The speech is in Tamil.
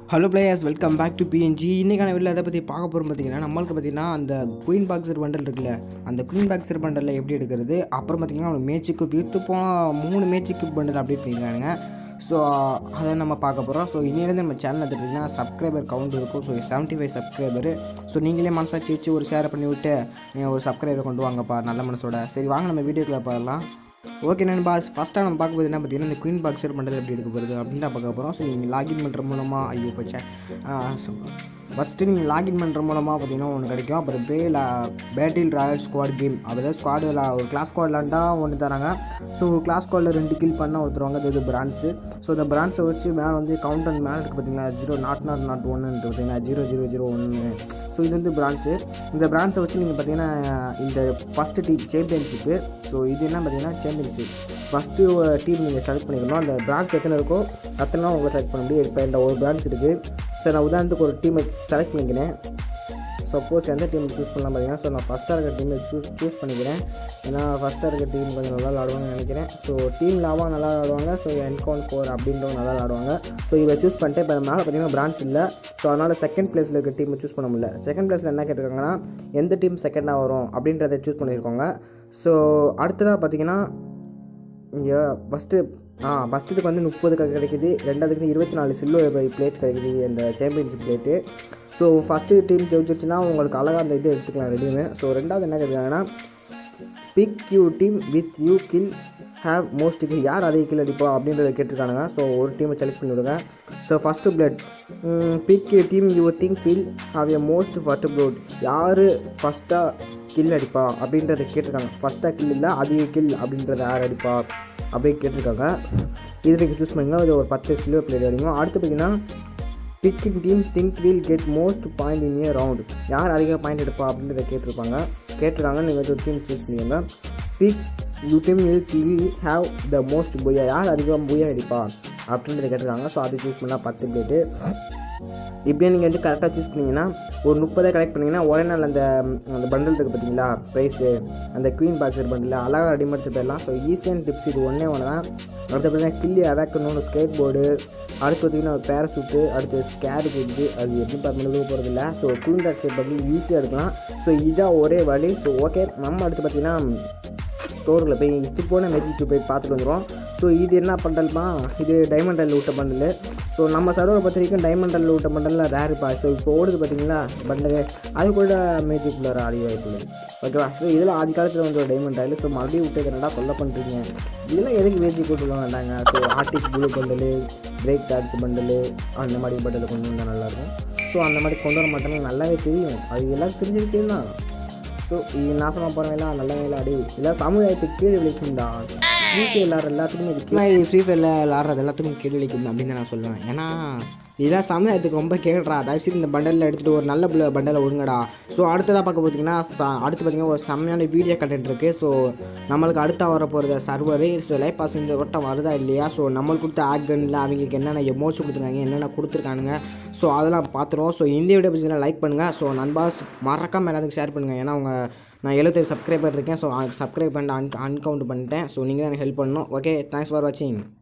hello players welcome back to PNG இன்றைக்கான வீட்டில் எதை பற்றி பார்க்க போகிறோம் பார்த்தீங்கன்னா நம்மளுக்கு பார்த்தீங்கன்னா அந்த குயின் பாக்ஸர் பண்டல் இருக்குல்ல அந்த குயின் பாக்ஸர் பண்டலில் எப்படி எடுக்கிறது அப்புறம் பார்த்தீங்கன்னா அவங்க மேட்சுக்கு விற்று போன மூணு மேட்சுக்கு பண்டல் அப்டேட் பண்ணியிருக்காங்க ஸோ அதை நம்ம பார்க்க போகிறோம் ஸோ இன்னிலேருந்து நம்ம சேனல் எடுத்துக்கிட்டிங்கன்னா சப்ஸ்கிரைபர் கவுண்ட் இருக்கும் so seventy five subscriber so நீங்களே மனசாச்சு வச்சு ஒரு ஷேர் பண்ணி விட்டு நீங்கள் ஒரு சப்ஸ்கிரைபர் கொண்டு வாங்கப்பா நல்ல மனசோட சரி வாங்க நம்ம வீடியோக்குள்ளே பார்க்கலாம் ஓகே நண்பாஸ் ஃபஸ்ட்டாக நம்ம பார்க்க போது என்ன பார்த்தீங்கன்னா இந்த குயின் பாக்ஸர் பண்ணுறது எப்படி எடுக்க போகிறது அப்படின்னு தான் பார்க்க போகிறோம் ஸோ நீங்கள் லாகின் பண்ணுற மூலமாக ஐயோ போச்சேன் ஃபஸ்ட்டு நீங்கள் லாகின் பண்ணுற மூலமாக பார்த்தீங்கன்னா ஒன்று கிடைக்கும் அப்புறம் பே லா பேட்டில் ராயல் ஸ்குவாட் கேம் அதாவது ஸ்குவாடு ஒரு கிளாஸ் ஸ்குவாட் விளாண்டா ஒன்று தராங்க ஸோ கிளாஸ் ஸ்குவாடில் ரெண்டு கில் பண்ணால் ஒருத்தருவாங்க அது இது பிரான்ஸு ஸோ இந்த பிரான்ஸை வச்சு மேலே வந்து கவுண்டர் மேலே இருக்குது பார்த்தீங்களா ஜீரோ நாட் நாட் நாட் ஒன்று பார்த்தீங்கன்னா ஜீரோ ஜீரோ ஜீரோ ஒன்று ஸோ இது வந்து பிரான்ஸு இந்த பிரான்ஸை வச்சு நீங்கள் பார்த்தீங்கன்னா இந்த ஃபஸ்ட்டு டீம் சாம்பியன்ஷிப்பு ஸோ இது என்ன பார்த்தீங்கன்னா சாம்பியன்ஷிப் ஃபஸ்ட்டு டீம் நீங்கள் செலக்ட் பண்ணிக்கணும் அந்த பிரான்ச் எத்தனை இருக்கோ அத்தனை உங்களை செலக்ட் பண்ண முடியும் இப்போ இந்த ஒரு பிரான்ச் இருக்குது ஸோ நான் உதாரணத்துக்கு ஒரு டீமை செலக்ட் பண்ணிக்கிறேன் சப்போஸ் எந்த டீம் சூஸ் பண்ணலாம் பார்த்தீங்கன்னா ஸோ நான் ஃபஸ்ட்டாக இருக்க டீமை சூஸ் சூஸ் பண்ணிக்கிறேன் ஏன்னா ஃபஸ்ட்டாக இருக்க டீம் கொஞ்சம் நல்லா விளாடுவாங்கன்னு நினைக்கிறேன் ஸோ டீம் லாவாக நல்லா விளாடுவாங்க ஸோ என்கவுண்ட் ஃபோர் அப்படின்றவங்க நல்லா விளாடுவாங்க ஸோ இதை சூஸ் பண்ணிட்டு இப்போ மேலே பார்த்தீங்கன்னா பிரான்ச் இல்லை ஸோ அதனால் செகண்ட் பிளேஸில் இருக்க டீமை சூஸ் பண்ண முடியல செகண்ட் பிளேஸில் என்ன கேட்டிருக்காங்கன்னா எந்த டீம் செகண்டாக வரும் அப்படின்றத சூஸ் பண்ணியிருக்காங்க ஸோ அடுத்ததாக பார்த்தீங்கன்னா இங்கே ஃபஸ்ட்டு ஆ ஃபஸ்ட்டுக்கு வந்து முப்பது கிடைக்குது ரெண்டாவதுக்கு இருபத்தி நாலு சில்வர் பிளேட் கிடைக்குது அந்த championship plate so first team ஜெயிச்சிருச்சுன்னா உங்களுக்கு அழகாக அந்த இது எடுத்துக்கலாம் ரெடியுமே ஸோ ரெண்டாவது என்ன கேட்குறாங்கன்னா pick you team with you kill have most kill யார் அதிக கில் அடிப்பா அப்படின்றத கேட்டிருக்கானுங்க ஸோ ஒரு டீமை செலக்ட் பண்ணி விடுங்க so first blood pick you team you think kill have a most first blood யார் ஃபஸ்ட்டாக கில் அடிப்பா அப்படின்றத கேட்டிருக்காங்க ஃபஸ்ட்டாக கில் இல்லை அதிக கில் அப்படின்றத யார் அடிப்பா அப்படியே கேட்டிருக்காங்க இது நீங்கள் சூஸ் பண்ணிங்கன்னா இது ஒரு பத்து சில்வர் பிளேட் அடிக்கும் அடுத்து பார்த்தீங்கன்னா picking team think will get most point in a round யார் அதிக பாயிண்ட் எடுப்பா அப்படின்றத கேட்டிருப்பாங்க கேட்டிருக்காங்க நீங்கள் ஒரு டீம் சூஸ் பண்ணிக்கோங்க pick you team will will have the most booyah யார் அதிகமாக புயா அடிப்பா அப்படின்றத கேட்டிருக்காங்க ஸோ அது சூஸ் பண்ணால் பத்து பிளேட்டு இப்படியே நீங்கள் வந்து கரெக்டாக சூஸ் பண்ணிங்கன்னா ஒரு முப்பதை கலெக்ட் பண்ணிங்கன்னா ஒரே நாள் அந்த அந்த பண்டில் இருக்குது பார்த்தீங்களா ப்ரைஸு அந்த குவீன் பாக்ஸர் பண்டில் அழகாக ரெடி எடுத்து போயிடலாம் ஸோ ஈஸியான டிப்ஸ் இது ஒன்றே ஒன்று தான் அடுத்து பார்த்தீங்கன்னா கில்லி அதாக்கணும் ஸ்கேட் போர்டு அடுத்து பார்த்தீங்கன்னா ஒரு பேரசூட்டு அடுத்து ஸ்கேரு இருக்குது அது எப்படி பார்த்து போகிறதில்ல ஸோ குவீன் பாக்ஸர் பண்டில் ஈஸியாக எடுக்கலாம் ஸோ இதான் ஒரே வழி ஸோ ஓகே நம்ம அடுத்து பார்த்தீங்கன்னா ஸ்டோரில் போய் இது போன மெஜிக்கு போய் பார்த்துட்டு வந்துடுவோம் ஸோ இது என்ன பண்டல்மா இது டைமண்ட் ரயில் விட்ட பண்டல் ஸோ நம்ம சர்வரை பொறுத்த வரைக்கும் டைமண்ட் ரயில் விட்ட பண்டலில் ரேருப்பா ஸோ இப்போ ஓடுது பார்த்தீங்களா பண்டல் அது கூட மேஜிக் வர ஆடி வாய்ப்பு ஓகேவா ஸோ இதில் ஆதி காலத்தில் வந்து ஒரு டைமண்ட் ரயில் ஸோ மறுபடியும் விட்டு என்னடா கொல்ல பண்ணுறீங்க இதெல்லாம் எதுக்கு மேஜிக் கொண்டு வர வேண்டாங்க so arctic blue bundle break dots bundle அந்த மாதிரி பண்டல் கொண்டு வந்தால் நல்லாயிருக்கும் ஸோ அந்த மாதிரி கொண்டு வர மாட்டாங்க நல்லாவே தெரியும் அது எல்லாருக்கும் தெரிஞ்ச விஷயம் தான் ஸோ இது நாசமாக போகிறவங்களாம் நல்ல வேலை அடி இல்லை சமுதாயத்துக்கு கீழே விளைக்கும்டா ஃப்ரீ ஃபயர் விளாட்ற எல்லாத்துக்குமே இது கீழே ஃப்ரீ ஃபயரில் விளாட்றது எல்லாத்துக்கும் கீழே விளைக்கும் அப்படின்னு தான் நான் சொல்லுவேன் ஏன்னா இதெல்லாம் சமுதாயத்துக்கு ரொம்ப கேட்குறா தயவுசெய்து இந்த பண்டலில் எடுத்துகிட்டு ஒரு நல்ல பிள்ளை பண்டலை விடுங்கடா ஸோ அடுத்ததாக பார்க்க பார்த்தீங்கன்னா ச அடுத்து பார்த்தீங்கன்னா ஒரு செம்மையான வீடியோ கண்டென்ட் இருக்குது ஸோ நம்மளுக்கு அடுத்த வர போகிறது சர்வரு ஸோ லைஃப் பாஸ் இந்த வட்டம் வருதா இல்லையா ஸோ நம்மளுக்கு கொடுத்த ஆக்கனில் அவங்களுக்கு என்னென்ன எமோட்ஸ் கொடுத்துருக்காங்க என்னென்ன கொடுத்துருக்கானுங்க ஸோ அதெல்லாம் பார்த்துருவோம் ஸோ இந்த வீடியோ பற்றி லைக் பண்ணுங்கள் ஸோ நண்பாஸ் மறக்காமல் எல்லாத்துக்கும் ஷேர் பண்ணுங்கள் ஏன்னா அவங்க நான் எழுபத்தேழு சப்ஸ்கிரைபர் இருக்கேன் ஸோ சப்ஸ்கிரைப் பண்ணிட்டு அன் அன்கவுண்ட் பண்ணிட்டேன் ஸோ நீங்கள் தான் எனக்கு ஹெல்ப் பண்ணணும் ஓகே தேங்க்ஸ் ஃபார் வாட்சிங்